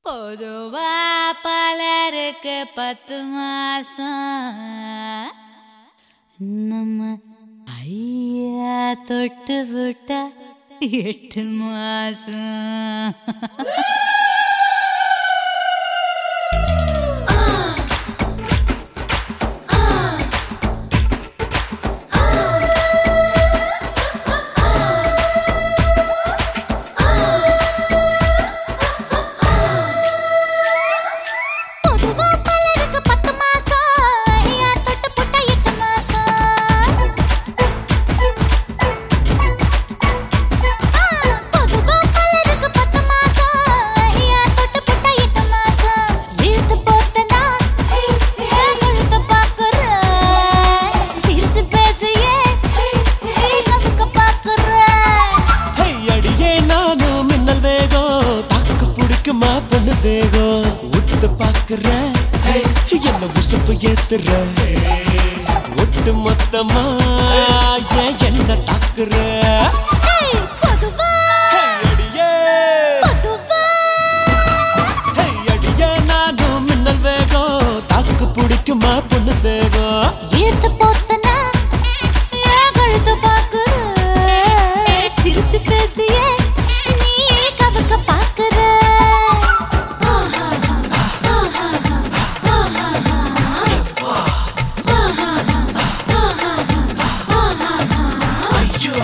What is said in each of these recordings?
பொதுவா பலருக்கு பத்து மாசம் நம்ம ஐயா தொட்டு விட்டா எட்டு மாசம் பொதுவா பலருக்கு பத்து மாசம் ஐயா தொட்டு புட்டா எட்டு மாசம் ஆ, பொதுவா பலருக்கு பத்து மாசம் ஐயா தொட்டு புட்டா எட்டு மாசம் இழுத்து போட்டனா ஏன் முழுக்க பாக்குற சிரிச்சு பேசியே நமக்கு பாக்குற ஹே, அடியே நானும் மின்னல் வேகம் தாக்கு பிடிக்குமா பொண்ணு தேகம் உத்து பாக்குற ஹே, என்ன உசுப்பு ஏத்துற ஒட்டு மொத்தமா ஏன் என்ன தாக்குற ஹேய், பொதுவா ஹே, அடியே பொதுவா ஹே, அடியே நானும் மின்னல் வேகம் தாக்கு பிடிக்குமா பொண்ணு தேகம் இழுத்து போத்தனா ஏன் கழுத்து பாக்குற சிரிச்சு பேசியே நீ கவக்க பாக்குற ஐயோ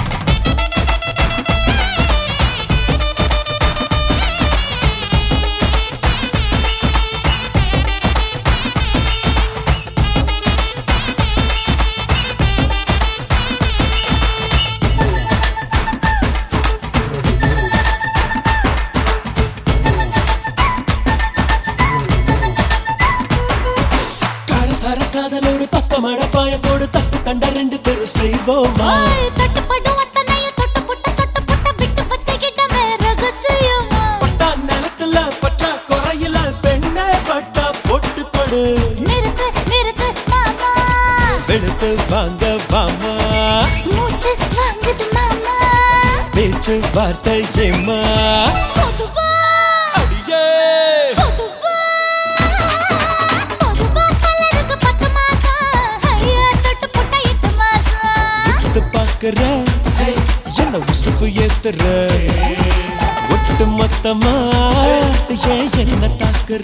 காரசார காதலோடு பக்க மழப்பாய போடு தப்பு தண்ட ரெண்டு பேரும் செய்வோமா ஓய், தட்டுப்படும் அத்தனையும் தொட்டு புட்ட தொட்டு புட்ட விட்டு பத்திக்கிட்ட ரகசியமா பட்டா நிலத்துல பற்றா குறையில பெண்ணே பட்டா போட்டு படு நிறுத்து நிறுத்து மாமா வெளுத்து வாங்க வாமா மூச்சு வாங்குது மாமா பேச்சு வார்த்தை ஏமா பொதுவா அடியே பொதுவா பொதுவா பலருக்கு பத்து மாசம் ஐயா தொட்டு புட்ட எட்டு மாசம் வித்து பாக்குற என்ன உசுப்பு ஏத்துற ஒட்டு மொத்தமா ஏன் என்ன தாக்குற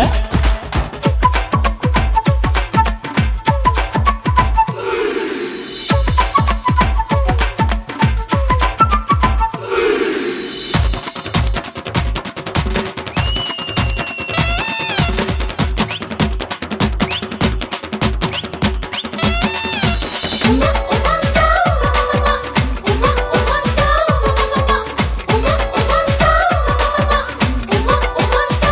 Uma uma só, uma uma só, uma uma só, uma uma só.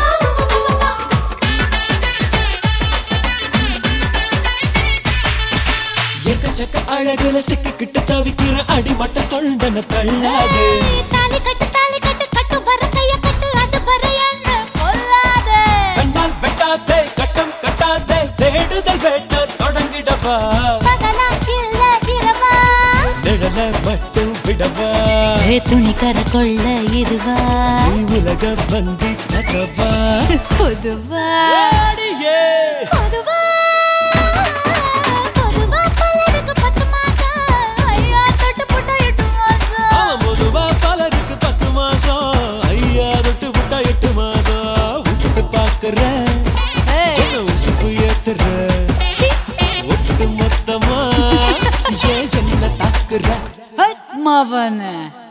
எக்கச்சக்க அழகுல சிக்கிக்கிட்டு தவிக்கிற அடிமட்ட தொண்டன தள்ளாது தாலி கட்டு தாலி கட்டு கட்டு வர கைய கட்டு அது வர என்ன கொல்லாத கண்ணால் வெட்டாதே கட்டம் கட்டாதே தேடுதல் வேட்ட தொடங்கிடவா பகலா இல்ல இரவா நிழல மட்டும் விடவா ஏ துணிக்கர கொள்ள இதுவா நீ உலக வங்கி கதவா பொதுவா அடியே பொதுவா பொதுவா பலருக்கு பத்து மாசம் ஐயா தொட்டு புட்ட எட்டு மாசம் அவன் பொதுவா பலருக்கு பத்து மாசம் ஐயா தொட்டு விட்டா எட்டு மாசம் உத்து பாக்குற ஏய், சின்ன உசுப்பு ஏத்துற சீ. ஒட்டு மொத்தமா ஏன் என்ன தாக்குற ஹட் மவனே